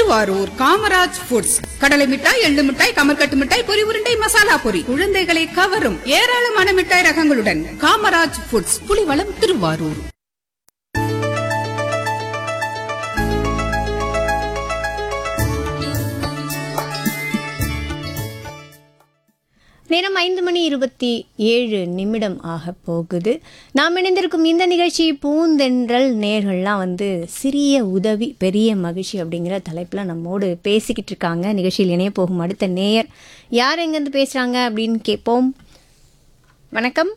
Thiruvarur Kamaraj foods கடலை மிட்டாய் எள்ளு மிட்டாய் கமர்கட்டு மிட்டாய் பொரி உருண்டை மசாலா பொரி குழந்தைகளை கவரும் ஏராளமான மிட்டாய் ரகங்களுடன் காமராஜ் ஃபுட்ஸ் புலிவளம் திருவாரூர் நேரம் ஐந்து மணி இருபத்தி ஏழு நிமிடம் ஆக போகுது நாம் இணைந்திருக்கும் இந்த நிகழ்ச்சி பூந்தென்றல் நேர்கள்லாம் வந்து சிறிய உதவி பெரிய மகிழ்ச்சி அப்படிங்கிற தலைப்பில் நம்மோடு பேசிக்கிட்டு இருக்காங்க நிகழ்ச்சியில் இணைய போகும் அடுத்த நேயர் யார் எங்கேருந்து பேசுகிறாங்க அப்படின்னு கேட்போம் வணக்கம்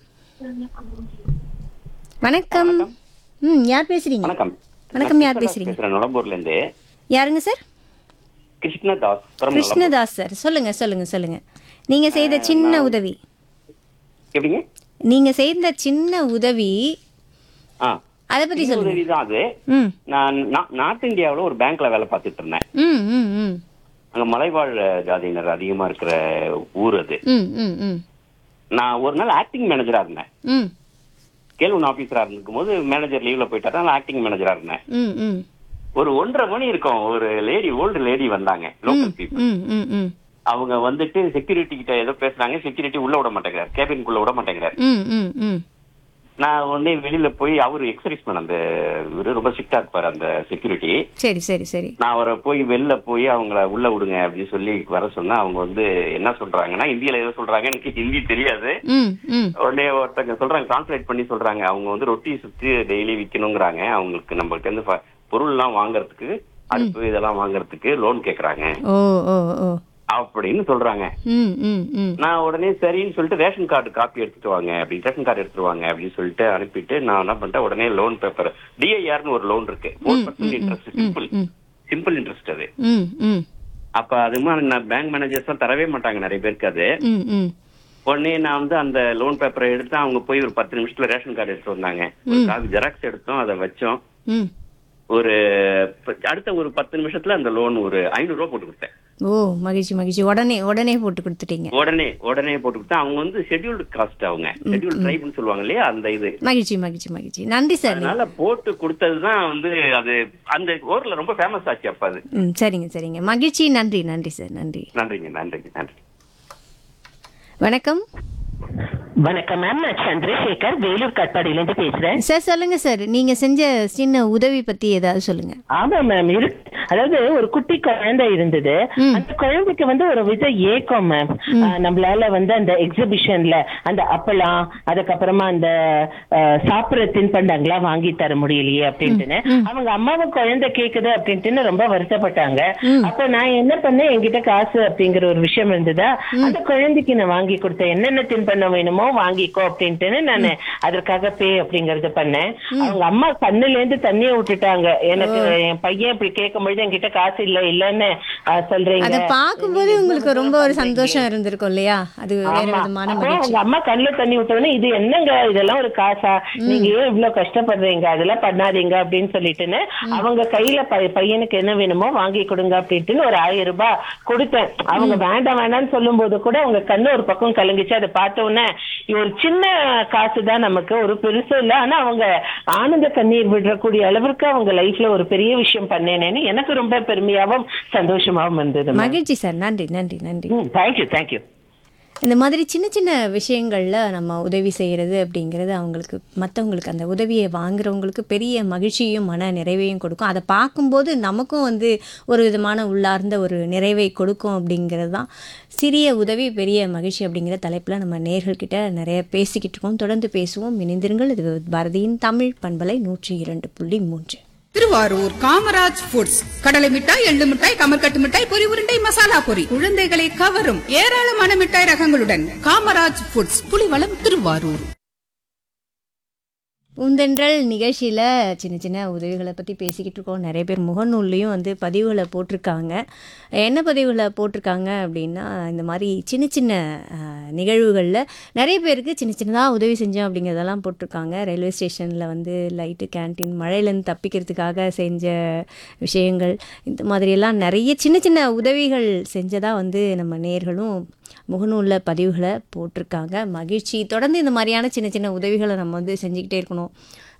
வணக்கம் ம் யார் பேசுறீங்க வணக்கம் வணக்கம் யார் பேசுறீங்க பேசுறேன் நுளம்பூர்ல இருந்து யாருங்க sir Krishnadas from Nulambur. Krishnadas sir சொல்லுங்க சொல்லுங்க சொல்லுங்க நீங்க செய்த சின்ன உதவி எப்படிங்க நீங்க செய்த சின்ன உதவி ஆ அதை பத்தி சிறு சொல்லுங்க உதவிதான் அது ம் நான் நா- நார்த் இந்தியாவுல ஒரு பேங்க்ல வேலை பார்த்துட்டு இருந்தேன் ம் ம் ம் அங்க மலைவாழ் ஜாதியினர் அதிகமா இருக்கிற ஊர் அது ம் ம் ம் நான் ஒரு நாள் ஆக்டிங் மேனேஜரா இருந்தேன் ம் கேள்வன் ஆபீசரா இருந்திருக்கும் போது மேனேஜர் லீவ்ல போயிட்டாரு நான் ஆக்டிங் மேனேஜரா இருந்தேன் ம் ம் ஒரு ஒன்றரை மணி இருக்கும் ஒரு லேடி ஓல்டு லேடி வந்தாங்க லோக்கல் பீப்புள் ம் ம் ம் அவங்க வந்துட்டு செக்யூரிட்டி கிட்ட ஏதோ பேசுறாங்க செக்யூரிட்டி உள்ள விட மாட்டேங்கிறார் கேபின்குள்ள விட மாட்டேங்கிறார் ம் ம் ம் நான் உடனே வெளியில போய் அவரு எக்ஸசைஸ் பண்ண அந்த இவரு ரொம்ப ஸ்ட்ரிக்டா இருப்பாரு அந்த செக்யூரிட்டி சரி சரி சரி நான் அவரை போய் வெளில போய் அவங்கள உள்ள விடுங்க அப்படின்னு சொல்லி வர சொன்னா அவங்க வந்து என்ன சொல்றாங்கன்னா இந்தியில ஏதோ சொல்றாங்க எனக்கு ஹிந்தி தெரியாது ம் ம் உடனே ஒருத்தங்க சொல்றாங்க டிரான்ஸ்லேட் பண்ணி சொல்றாங்க அவங்க வந்து ரொட்டி சுத்தி டெய்லி விக்கணுங்கிறாங்க அவங்களுக்கு நம்மள்ட்ட இருந்து ப- பொருள்லாம் வாங்குறதுக்கு அடுப்பு இதெல்லாம் வாங்குறதுக்கு லோன் கேக்குறாங்க ஓ ஓ ஓ அப்படின்னு சொல்றாங்க ம் ம் ம் நான் உடனே சரின்னு சொல்லிட்டு ரேஷன் கார்டு காப்பி எடுத்துட்டு வாங்க அப்படின்னு ரேஷன் கார்டு எடுத்துட்டு வாங்க அப்படின்னு சொல்லிட்டு அனுப்பிட்டு நான் என்ன பண்ணிட்டேன் உடனே லோன் பேப்பர் டிஐஆர்னு ஒரு லோன் இருக்கு ஃபோர் பர்சன்ட் இன்ட்ரெஸ்ட் சிம்பிள் ம். சிம்பிள் இன்ட்ரெஸ்ட் அது ம் ம் அப்ப அது மாதிரி நான் பேங்க் மேனேஜர்ஸ் தான் தரவே மாட்டாங்க நிறைய பேருக்கு அது ம் ம் உடனே நான் வந்து அந்த லோன் பேப்பரை எடுத்து அவங்க போய் ஒரு பத்து நிமிஷத்துல ரேஷன் கார்டு எடுத்து வந்தாங்க ஒரு காப்பி ஜெராக்ஸ் எடுத்தோம் அதை வச்சோம் ம் ஒரு ப- அடுத்த ஒரு பத்து நிமிஷத்துல அந்த லோன் ஒரு ஐநூறு ரூபா போட்டு கொடுத்தேன் ஓ மகிழ்ச்சி மகிழ்ச்சி உடனே உடனே போட்டு கொடுத்துட்டீங்க உடனே உடனே போட்டு கொடுத்தேன் அவங்க வந்து ஷெட்யூல்டு காஸ்ட் அவங்க ஷெட்யூல்டு ட்ரைப்னு சொல்லுவாங்க இல்லையா அந்த இது மகிழ்ச்சி மகிழ்ச்சி மகிழ்ச்சி நன்றி சார் அதனால போட்டு கொடுத்ததுதான் வந்து அது அந்த ஊர்ல ரொம்ப ஃபேமஸ் ஆச்சு அப்ப அது ம் சரிங்க சரிங்க மகிழ்ச்சி நன்றி நன்றி சார் நன்றி நன்றிங்க நன்றிங்க நன்றி வணக்கம் வணக்கம் மேம் நான் சந்திரசேகர் வேலூர் கட்பாடியிலேருந்து பேசுறேன் சார் சொல்லுங்க சார் நீங்க செஞ்ச சின்ன உதவி பத்தி ஏதாவது சொல்லுங்க ஆமா மேம் இரு அதாவது ஒரு குட்டி குழந்தை இருந்தது அந்த குழந்தைக்கு வந்து ஒரு வித ஏக்கம் மேம் நம்மளால வந்து அந்த எக்ஸிபிஷன்ல அந்த அப்பளம் அதுக்கப்புறமா அந்த அஹ், சாப்பிடுற தின்பண்டங்கள்லாம் வாங்கி தர முடியலையே அப்படின்ட்டுன்னு அவங்க அம்மாவை குழந்தை கேக்குது அப்படின்ட்டுன்னு ரொம்ப வருத்தப்பட்டாங்க அப்ப நான் என்ன பண்ணேன் என்கிட்ட காசு அப்படிங்கிற ஒரு விஷயம் இருந்ததா அந்த குழந்தைக்கு நான் வாங்கி கொடுத்தேன் என்னென்ன தின்பண்டம் வேணுமோ வாங்கிக்கோ அப்படின்ட்டுன்னு நான் அதற்காக பே அப்படிங்கறது பண்ணேன் அவங்க அம்மா கண்ணுல இருந்து தண்ணிய விட்டுட்டாங்க எனக்கு என் பையன் இப்படி கேட்கும் பொழுது என்கிட்ட காசு இல்ல இல்லன்னு அஹ், சொல்றீங்க அதை பார்க்கும்போது உங்களுக்கு ரொம்ப ஒரு சந்தோஷம் இருந்திருக்கும் இல்லையா அது வேற ஆமா. விதமான அப்போ மகிழ்ச்சி அவங்க அம்மா கண்ணுல தண்ணி விட்டோடனே இது என்னங்க இதெல்லாம் ஒரு காசா நீங்க ஏன் இவ்வளவு கஷ்டப்படுறீங்க அதெல்லாம் பண்ணாதீங்க அப்படின்னு சொல்லிட்டுன்னு அவங்க கையில பை- பையனுக்கு என்ன வேணுமோ வாங்கி கொடுங்க அப்படின்ட்டுன்னு ஒரு ஆயிரம் ரூபாய் கொடுத்தேன் அவங்க வேண்டாம் வேண்டாம்னு சொல்லும் போது கூட அவங்க கண்ணு ஒரு பக்கம் கலங்கிச்சு அதை பார்த்த உடனே இது ஒரு சின்ன காசு தான் நமக்கு ஒரு பெருசு இல்ல ஆனா அவங்க ஆனந்த கண்ணீர் விடக்கூடிய அளவிற்கு அவங்க லைஃப்ல ஒரு பெரிய விஷயம் பண்ணேனேன்னு எனக்கு ரொம்ப பெருமையாவும் சந்தோஷமாவும் இருந்தது மகிழ்ச்சி சார் நன்றி நன்றி நன்றி தேங்க்யூ தேங்க்யூ இந்த மாதிரி சின்ன சின்ன விஷயங்கள்ல நம்ம உதவி செய்கிறது அப்படிங்கிறது அவங்களுக்கு மற்றவங்களுக்கு அந்த உதவியை வாங்குறவங்களுக்கு பெரிய மகிழ்ச்சியும் மன நிறைவையும் கொடுக்கும் அதை பார்க்கும்போது நமக்கும் வந்து ஒரு விதமான உள்ளார்ந்த ஒரு நிறைவை கொடுக்கும் அப்படிங்கிறது தான் சிறிய உதவி பெரிய மகிழ்ச்சி அப்படிங்கிற தலைப்பில் நம்ம நேர்கள்கிட்ட நிறைய பேசிக்கிட்டு இருக்கோம் தொடர்ந்து பேசுவோம் இணைந்திருங்கள் இது பாரதியின் தமிழ் பண்பலை நூற்றி இரண்டு புள்ளி மூன்று திருவாரூர் காமராஜ் ஃபுட்ஸ் கடலை மிட்டாய் எள்ளு மிட்டாய் கமர்கட்டு மிட்டாய் பொரி உருண்டை மசாலா பொரி குழந்தைகளை கவரும் ஏராளமான மிட்டாய் ரகங்களுடன் காமராஜ் ஃபுட்ஸ் புலிவளம் திருவாரூர் உந்தென்றல் நிகழ்ச்சியில் சின்ன சின்ன உதவிகளை பற்றி பேசிக்கிட்டு இருக்கோம் நிறைய பேர் முகநூல்லையும் வந்து பதிவுகளை போட்டிருக்காங்க என்ன பதிவுகளை போட்டிருக்காங்க அப்படின்னா இந்த மாதிரி சின்ன சின்ன நிகழ்வுகளில் நிறைய பேருக்கு சின்ன சின்னதாக உதவி செஞ்சோம் அப்படிங்கிறதெல்லாம் போட்டிருக்காங்க ரயில்வே ஸ்டேஷனில் வந்து லைட்டு கேன்டீன் மழையிலேருந்து தப்பிக்கிறதுக்காக செஞ்ச விஷயங்கள் இந்த மாதிரியெல்லாம் நிறைய சின்ன சின்ன உதவிகள் செஞ்சதாக வந்து நம்ம நேர்களும் முகநூலில் பதிவுகளை போட்டிருக்காங்க மகிழ்ச்சி தொடர்ந்து இந்த மாதிரியான சின்ன சின்ன உதவிகளை நம்ம வந்து செஞ்சுக்கிட்டே இருக்கணும்